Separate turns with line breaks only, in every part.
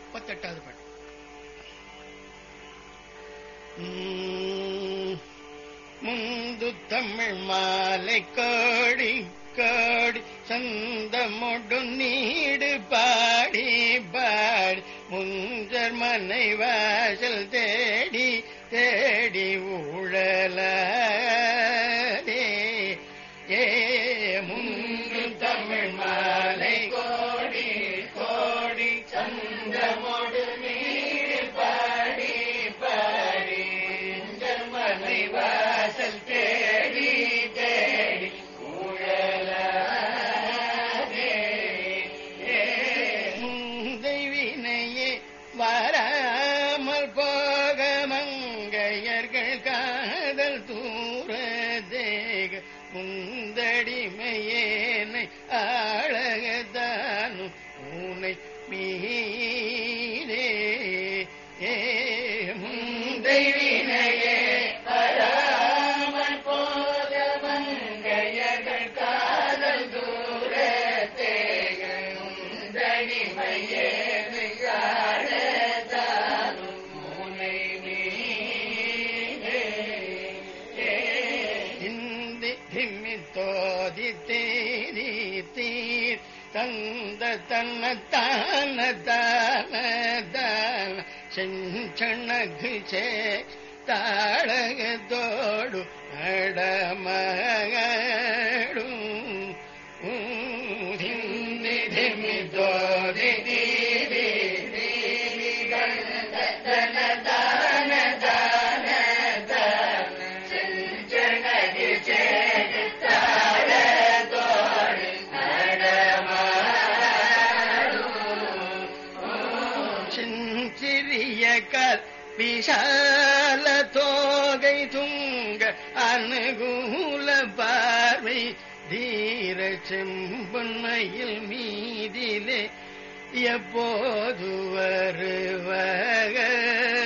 முப்பத்தெட்டாவது பாட்டு உம், முந்து தமிழ் மாலை கோடி கோடி சந்தமொடு நீடு பாடி பாடி முஞ்சர் மனை வாசல் தேடி தேடி ஊழலே ஏ முந்து தமிழ் மாலை கோடி கோடி சந்தமொடு நீடு பாடி பாடி முஞ்சர் மனை வாசல் தேடி தேடி ஊழலே முந்தை வினையே வராமல் போக மங்கையர்கள் காதல் தூர தேக முந்தடிமையேனை ஆழகதானும் உனை மீனே ஏ முந்தை வினையே வராமல் போக மங்கையர்கள் காதல் தூர தேக முந்தடிமையேனை ஆழகதானும் உனை மீனே இந்தி திம்மி தோதி தேரி தீர் தந்த தன்ன தான தான தான செஞ்சணகு சே தாழகத்தோடு அடமடும் திம்மி திம்மி தோதி தீரி தீரி தந்த தன தான தான தான செஞ்சனகு சேகத்தாழத்தோடு நடமாடும் செஞ்சிறிய கல் விஷால தோகை துங்க அனுகூல பார்வை தீர செம்பொன்மையில் மீதிலே எப்போது வருவகையே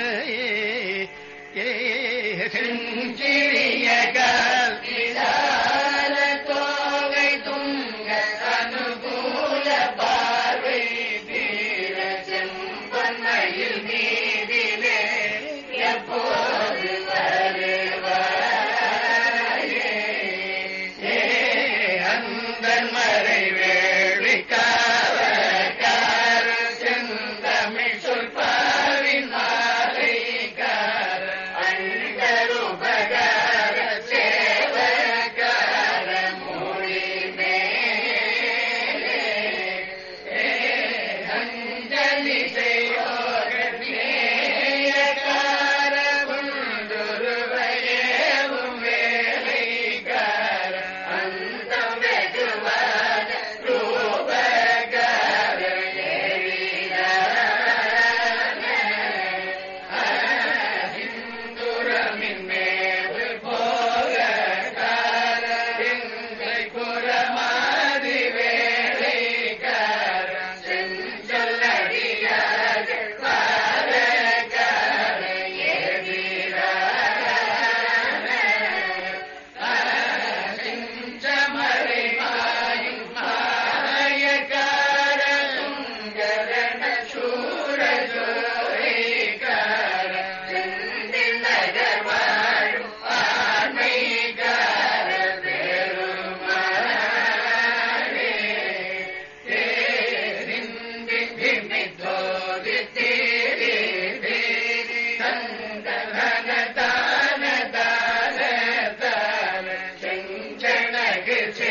செஞ்சிறிய கால் விசால தோகை துங்க அனுகூல பார்வை தீர செம்பன்மையில் மீதிலே எப்போது வருவாயே ஏ அந்தன் மறை வேள்வி காவக்கார செந்தமிழ் சொல்பாவின் மாலைக்கார அண்டருபகார சேவகார மொழி மேலே ஏ அஞ்சலி செய்யோக நேயக்கார குண்டுருவையேவும் வேலைக்கார அந்த வெகுவான ரூபகார ஹிந்துரமின் மேவு போகக்கார எந்தை குரமாதி வேலைக்கார செஞ்சொல்லடியாக பாரக்கார செஞ்சமரை மாயும் மாயக்கார சுங்கரண சூர ஜோரைக்கார செந்தில் நகர் வாழும் ஆண்மைக்கார பெருமாளே தேரிந்தி திம்மி தோதி தேரி தேரி தந்தன தான தான தான செஞ்சனகு